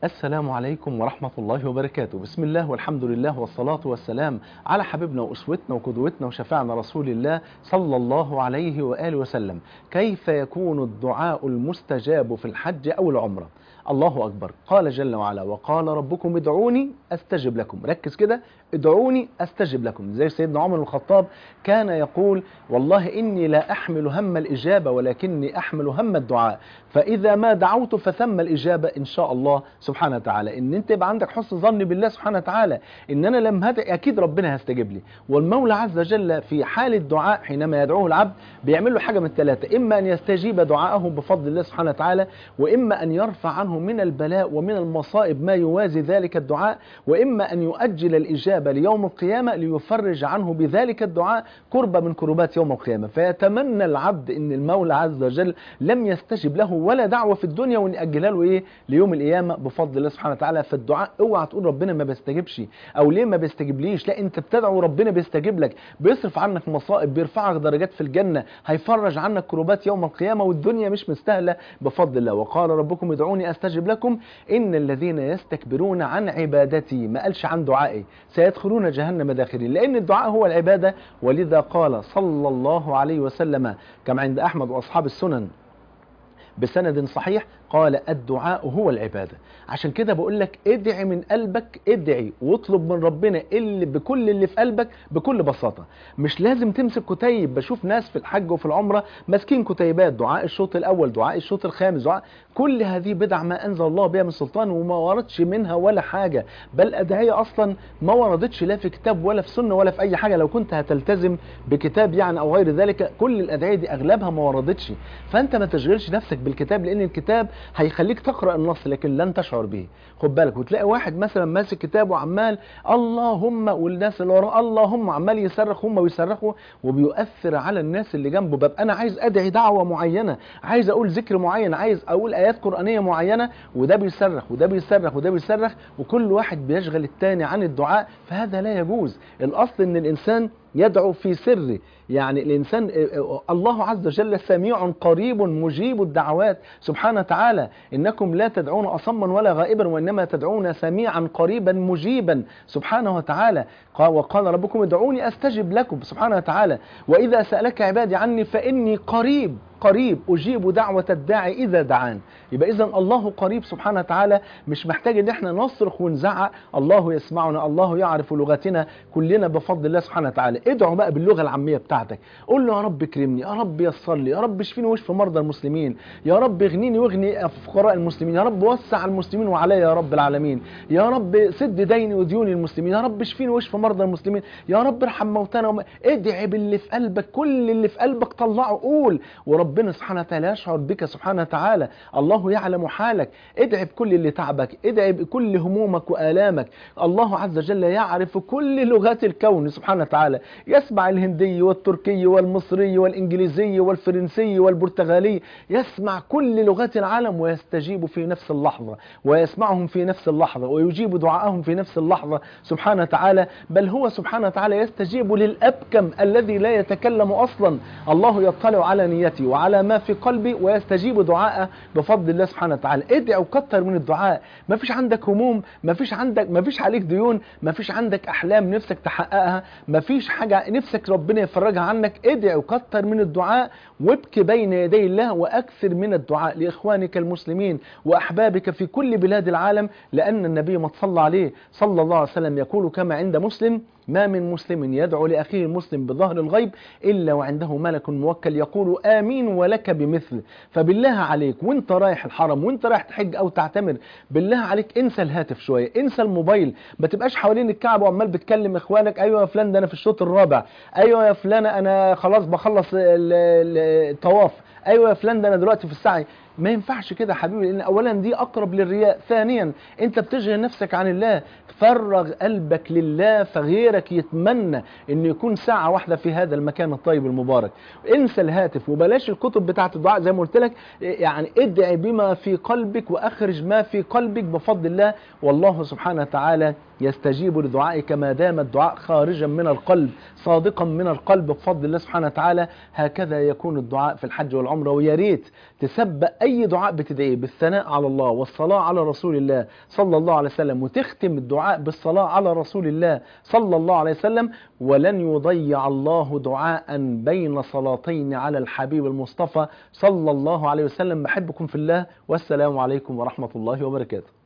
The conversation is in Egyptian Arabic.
السلام عليكم ورحمة الله وبركاته بسم الله والحمد لله والصلاة والسلام على حبيبنا وأسوتنا وقدوتنا وشفاعنا رسول الله صلى الله عليه وآله وسلم كيف يكون الدعاء المستجاب في الحج أو العمرة الله أكبر قال جل وعلا وقال ربكم ادعوني أستجب لكم ركز كده ادعوني أستجب لكم زي سيدنا عمر بن الخطاب كان يقول والله إني لا أحمل هم الإجابة ولكني أحمل هم الدعاء فإذا ما دعوت فثم الإجابة إن شاء الله سبحانه وتعالى إن أنت يبقى عندك حسن ظن بالله سبحانه وتعالى إن أنا لما هدعي أكيد ربنا هيستجيب لي والمولى عز وجل في حال الدعاء حينما يدعوه العبد بيعمل له حاجة من الثلاثة إما أن يستجيب دعاءه بفضل الله سبحانه وتعالى وإما أن يرفع عنه من البلاء ومن المصائب ما يوازي ذلك الدعاء وإما أن يؤجل الإجابة ليوم القيامة ليفرج عنه بذلك الدعاء كربة من كربات يوم القيامة فيتمنى العبد أن المولى عز وجل لم يستجب له ولا دعوة في الدنيا وأن يأجلها له إيه ليوم القيامة بفضل الله سبحانه وتعالى فالدعاء اوعى تقول ربنا ما بيستجبش أو ليه ما بيستجبليش لا أنت بتدعو ربنا بيستجيب لك بيصرف عنك مصائب بيرفعك درجات في الجنة هيفرج عنك كربات يوم القيامة والدنيا مش مستاهلة بفضل الله وقال ربكم ادعوني أستجب لكم إن الذين يستكبرون عن عبادتي ما قالش عن دعائي سيدخلون جهنم داخلين لأن الدعاء هو العبادة ولذا قال صلى الله عليه وسلم كما عند أحمد وأصحاب السنن بسند صحيح قال الدعاء هو العبادة عشان كده بقول لك ادعي من قلبك ادعي واطلب من ربنا اللي بكل اللي في قلبك بكل بساطة مش لازم تمسك كتيب بشوف ناس في الحج وفي العمرة ماسكين كتيبات دعاء الشوط الأول دعاء الشوط الخامس دعاء كل هذه بدع ما أنزل الله بها من سلطان وما وردش منها ولا حاجة بل أدعية أصلا ما وردتش لا في كتاب ولا في سنة ولا في أي حاجة لو كنت هتلتزم بكتاب يعني أو غير ذلك كل الأدعية دي أغلبها ما وردتش فأنت ما تشغلش نفسك بالكتاب لأن الكتاب هيخليك تقرأ النص لكن لن تشعر به خد بالك وتلاقي واحد مثلا ماسك كتاب وعمال اللهم والناس اللي وراه اللهم عمال يصرخ هم ويصرخوا وبيؤثر على الناس اللي جنبه ببقى انا عايز ادعي دعوه معينه عايز اقول ذكر معين عايز اقول ايات قرانيه معينه وده بيصرخ وده بيصرخ وده بيصرخ وكل واحد بيشغل الثاني عن الدعاء فهذا لا يجوز الاصل ان الانسان يدعو في سر يعني الإنسان الله عز وجل سميع قريب مجيب الدعوات سبحانه وتعالى إنكم لا تدعون أصما ولا غائبا وإنما تدعون سميعا قريبا مجيبا سبحانه وتعالى وقال ربكم ادعوني أستجب لكم سبحانه وتعالى وإذا سألك عبادي عني فإني قريب قريب أجيب دعوة الداعي إذا دعان يبقى إذا الله قريب سبحانه وتعالى مش محتاج إن احنا نصرخ ونزعق الله يسمعنا الله يعرف لغتنا كلنا بفضل الله سبحانه وتعالى ادعوا بقى باللغة العامية بتاعتك قول له يا رب اكرمني يا رب يسر لي يا رب اشفيني واشفي مرضى المسلمين يا رب اغنيني واغني فقراء المسلمين يا رب وسع المسلمين وعلي يا رب العالمين يا رب سد ديني وديون المسلمين يا رب اشفيني واشفي مرضى المسلمين يا رب ارحم موتانا وم... ادعي باللي في قلبك كل اللي في قلبك طلعه قول وربنا سبحانه وتعالى يشعر بك سبحانه وتعالى الله يعلم حالك ادعي بكل اللي تعبك ادعي بكل همومك وآلامك الله عز وجل يعرف كل لغات الكون سبحانه وتعالى يسمع الهندي والتركي والمصري والإنجليزي والفرنسي والبرتغالي يسمع كل لغات العالم ويستجيب في نفس اللحظة ويسمعهم في نفس اللحظة ويجيب دعاءهم في نفس اللحظة سبحانه وتعالى بل هو سبحانه وتعالى يستجيب للأبكم الذي لا يتكلم أصلا الله يطلع على نيتي وعلى ما في قلبي ويستجيب دعاءه بفضل الله سبحانه وتعالى ادعي وكتر من الدعاء ما فيش عندك هموم ما فيش عندك ما فيش عليك ديون ما فيش عندك أحلام نفسك تحققها ما فيش حاجة نفسك ربنا يفرجها عنك ادعي وكتر من الدعاء وابكي بين يدي الله وأكثر من الدعاء لإخوانك المسلمين وأحبابك في كل بلاد العالم لأن النبي ما صلى عليه صلى الله عليه وسلم يقول كما عند مسلم ما من مسلم يدعو لأخيه المسلم بظهر الغيب إلا وعنده ملك موكل يقول آمين ولك بمثل فبالله عليك وانت رايح الحرم وانت رايح تحج أو تعتمر بالله عليك انسى الهاتف شوية انسى الموبايل ما تبقاش حوالين الكعبة وعمال بتكلم إخوانك أيوة يا فلان ده أنا في الشوط الرابع أيوة يا فلان أنا خلاص بخلص الطواف أيوة يا فلان ده أنا دلوقتي في السعي ما ينفعش كده حبيبي لان اولا دي اقرب للرياء ثانيا انت بتشغل نفسك عن الله فرغ قلبك لله فغيرك يتمنى ان يكون ساعة واحدة في هذا المكان الطيب المبارك انسى الهاتف وبلاش الكتب بتاعة الدعاء زي ما قلت لك يعني ادعي بما في قلبك واخرج ما في قلبك بفضل الله والله سبحانه وتعالى يستجيب لدعائك ما دام الدعاء خارجا من القلب صادقا من القلب بفضل الله سبحانه وتعالى هكذا يكون الدعاء في الحج والعمرة ويا ريت تسبق اي دعاء بتدعيه بالثناء على الله والصلاه على رسول الله صلى الله عليه وسلم وتختم الدعاء بالصلاه على رسول الله صلى الله عليه وسلم ولن يضيع الله دعاء بين صلاتين على الحبيب المصطفى صلى الله عليه وسلم بحبكم في الله والسلام عليكم ورحمه الله وبركاته